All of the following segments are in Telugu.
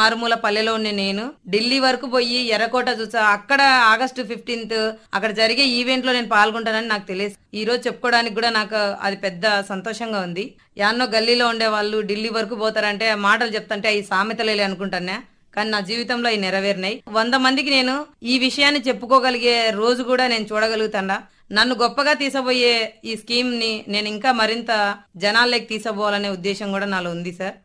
మారుమూల పల్లెలో ఉండే నేను ఢిల్లీ వరకు పోయి ఎర్రకోట చూసా అక్కడ ఆగస్టు ఫిఫ్టీన్త్ అక్కడ జరిగే ఈవెంట్ లో నేను పాల్గొంటానని నాకు తెలియదు ఈ రోజు చెప్పుకోవడానికి కూడా నాకు అది పెద్ద సంతోషంగా ఉంది యాన్నో గల్లీలో ఉండే వాళ్ళు ఢిల్లీ వరకు పోతారంటే ఆ మాటలు చెప్తుంటే అవి సామెతలేలే అనుకుంటానే కానీ నా జీవితంలో అవి నెరవేరినాయి వంద మందికి నేను ఈ విషయాన్ని చెప్పుకోగలిగే రోజు కూడా నేను చూడగలుగుతాడా నన్ను గొప్పగా తీసబోయే ఈ స్కీమ్ ని నేను ఇంకా మరింత జనాల్లోకి తీసబోవాలనే ఉద్దేశం కూడా నాలో ఉంది సార్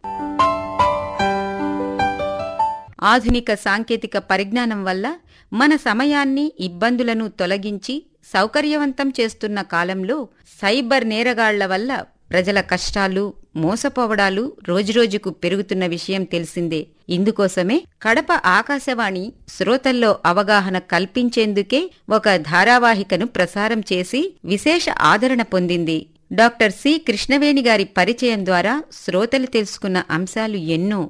ఆధునిక సాంకేతిక పరిజ్ఞానం వల్ల మన సమయాన్ని ఇబ్బందులను తొలగించి సౌకర్యవంతం చేస్తున్న కాలంలో సైబర్ నేరగాళ్ల వల్ల ప్రజల కష్టాలు మోసపోవడాలు రోజురోజుకు పెరుగుతున్న విషయం తెలిసిందే ఇందుకోసమే కడప ఆకాశవాణి శ్రోతల్లో అవగాహన కల్పించేందుకే ఒక ధారావాహికను ప్రసారం చేసి విశేష ఆదరణ పొందింది డాక్టర్ సి కృష్ణవేణి గారి పరిచయం ద్వారా శ్రోతలు తెలుసుకున్న అంశాలు ఎన్నో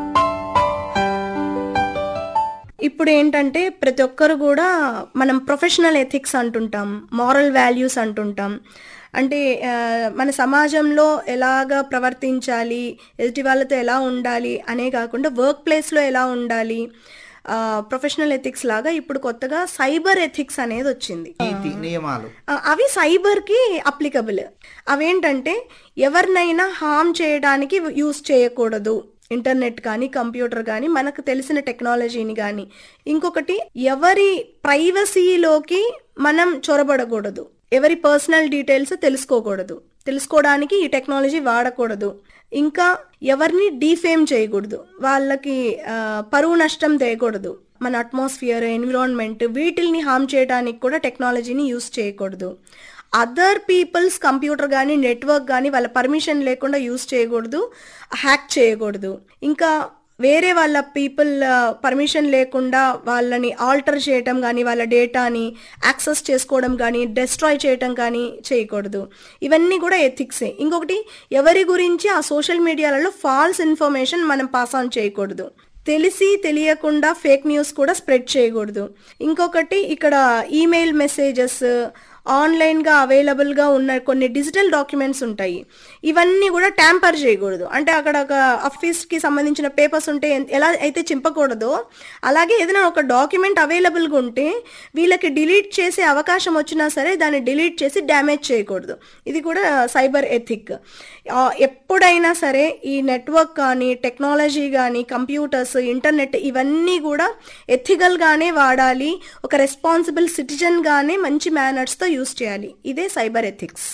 ఇప్పుడు ఏంటంటే ప్రతి ఒక్కరు కూడా మనం ప్రొఫెషనల్ ఎథిక్స్ అంటుంటాం మారల్ వాల్యూస్ అంటుంటాం అంటే ఆ, మన సమాజంలో ఎలాగ ప్రవర్తించాలి ఎదుటి వాళ్ళతో ఎలా ఉండాలి అనే కాకుండా వర్క్ ప్లేస్లో ఎలా ఉండాలి ప్రొఫెషనల్ ఎథిక్స్ లాగా ఇప్పుడు కొత్తగా సైబర్ ఎథిక్స్ అనేది వచ్చింది నీతి నియమాలు ఆ, అవి సైబర్కి అప్లికబుల్ అవేంటంటే ఎవరినైనా హామ్ చేయడానికి యూస్ చేయకూడదు ఇంటర్నెట్ కానీ కంప్యూటర్ కానీ మనకు తెలిసిన టెక్నాలజీని కానీ ఇంకొకటి ఎవరి ప్రైవసీలోకి మనం చొరబడకూడదు ఎవరి పర్సనల్ డీటెయిల్స్ తెలుసుకోకూడదు తెలుసుకోవడానికి ఈ టెక్నాలజీ వాడకూడదు ఇంకా ఎవరిని డీఫేమ్ చేయకూడదు వాళ్ళకి ఆ, పరువు నష్టం తేయకూడదు మన అట్మాస్ఫియర్ ఎన్విరాన్మెంట్ వీటిల్ని హామ్ చేయడానికి కూడా టెక్నాలజీని యూస్ చేయకూడదు అదర్ పీపుల్స్ కంప్యూటర్ కానీ నెట్వర్క్ కానీ వాళ్ళ పర్మిషన్ లేకుండా యూస్ చేయకూడదు హ్యాక్ చేయకూడదు ఇంకా వేరే వాళ్ళ పీపుల్ పర్మిషన్ లేకుండా వాళ్ళని ఆల్టర్ చేయటం కానీ వాళ్ళ డేటాని యాక్సెస్ చేసుకోవడం కానీ డెస్ట్రాయ్ చేయటం కానీ చేయకూడదు ఇవన్నీ కూడా ఎథిక్సే ఇంకొకటి ఎవరి గురించి ఆ సోషల్ మీడియాలలో ఫాల్స్ ఇన్ఫర్మేషన్ మనం పాస్ ఆన్ చేయకూడదు తెలిసి తెలియకుండా ఫేక్ న్యూస్ కూడా స్ప్రెడ్ చేయకూడదు ఇంకొకటి ఇక్కడ ఈమెయిల్ మెసేజెస్ ఆన్లైన్గా అవైలబుల్గా ఉన్న కొన్ని డిజిటల్ డాక్యుమెంట్స్ ఉంటాయి ఇవన్నీ కూడా ట్యాంపర్ చేయకూడదు అంటే అక్కడ ఒక ఆఫీస్కి సంబంధించిన పేపర్స్ ఉంటే ఎన్- ఎలా అయితే చింపకూడదో అలాగే ఏదైనా ఒక డాక్యుమెంట్ అవైలబుల్గా ఉంటే వీళ్ళకి డిలీట్ చేసే అవకాశం వచ్చినా సరే దాన్ని డిలీట్ చేసి డ్యామేజ్ చేయకూడదు ఇది కూడా సైబర్ ఎథిక్ ఎప్పుడైనా సరే ఈ నెట్వర్క్ కానీ టెక్నాలజీ కానీ కంప్యూటర్స్ ఇంటర్నెట్ ఇవన్నీ కూడా ఎథికల్గానే వాడాలి ఒక రెస్పాన్సిబుల్ సిటిజన్గానే మంచి మేనర్స్తో యూస్ చేయాలి ఇదే సైబర్ ఎథిక్స్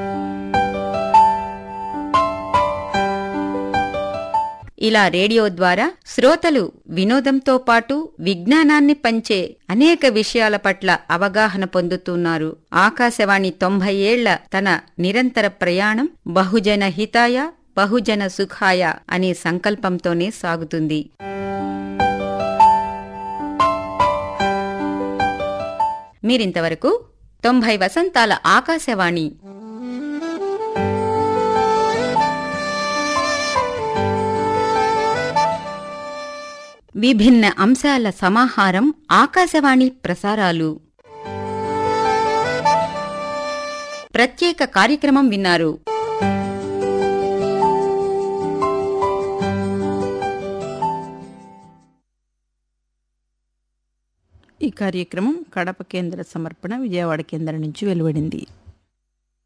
ఇలా రేడియో ద్వారా శ్రోతలు వినోదంతో పాటు విజ్ఞానాన్ని పంచే అనేక విషయాల పట్ల అవగాహన పొందుతున్నారు ఆకాశవాణి తొంభై ఏళ్ల తన నిరంతర ప్రయాణం బహుజన హితాయ బహుజన సుఖాయ అనే సంకల్పంతోనే సాగుతుంది మీరింతవరకు తొంభై వసంతాల ఆకాశవాణి విభిన్న అంశాల సమాహారం ఆకాశవాణి ప్రసారాలు ప్రత్యేక కార్యక్రమం విన్నారు ఈ కార్యక్రమం కడప కేంద్ర సమర్పణ విజయవాడ కేంద్రం నుంచి వెలువడింది